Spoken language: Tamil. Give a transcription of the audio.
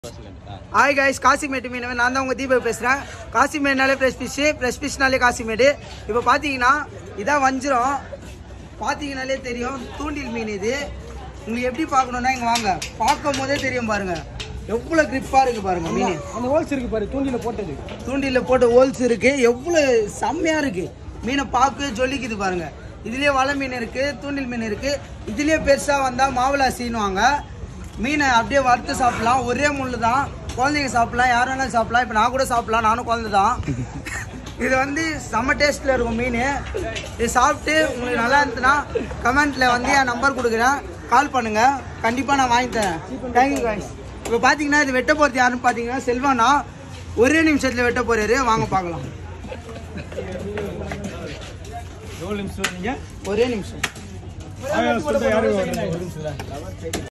ஹாய் கைஸ் காசிமேட்டு மீனவன் நான் தான் உங்கள் தீபக் பேசுகிறேன் காசிமேட்னாலே ஃப்ரெஷ் ஃபிஷ்ஷு ஃப்ரெஷ் ஃபிஷ்னாலே காசிமேடு இப்போ பார்த்தீங்கன்னா இதான் வஞ்சிரம் பார்த்தீங்கனாலே தெரியும் தூண்டில் மீன் இது உங்களுக்கு எப்படி பார்க்கணுன்னா இங்கே வாங்க பார்க்கும் போதே தெரியும் பாருங்க எவ்வளோ கிரிப்பாக இருக்குது பாருங்க மீன் அந்த ஹோல்ஸ் இருக்கு பாரு தூண்டில போட்டது தூண்டில போட்ட ஹோல்ஸ் இருக்கு எவ்வளோ செம்மையாக இருக்கு மீனை பார்க்க ஜொலிக்குது பாருங்க இதுலயே வலை மீன் இருக்கு தூண்டில் மீன் இருக்கு இதுலயே பெருசா வந்தா மாவுளா சீனுவாங்க மீனை அப்படியே வறுத்து சாப்பிடலாம் ஒரே முள்ளு தான் குழந்தைங்க சாப்பிடலாம் யார் வேணாலும் சாப்பிடலாம் இப்போ நான் கூட சாப்பிடலாம் நானும் குழந்தை தான் இது வந்து செம்ம டேஸ்ட்டில் இருக்கும் மீன் இது சாப்பிட்டு உங்களுக்கு நல்லா இருந்துச்சுன்னா கமெண்ட்டில் வந்து என் நம்பர் கொடுக்குறேன் கால் பண்ணுங்க கண்டிப்பாக நான் வாங்கி தரேன் தேங்க்யூ guys இப்போ பார்த்தீங்கன்னா இது வெட்ட போகிறது யாருன்னு பார்த்தீங்கன்னா செல்வானா ஒரே நிமிஷத்தில் வெட்ட போறாரு வாங்க பார்க்கலாம் எவ்வளோ நிமிஷம் நீங்க ஒரே நிமிஷம் யாரு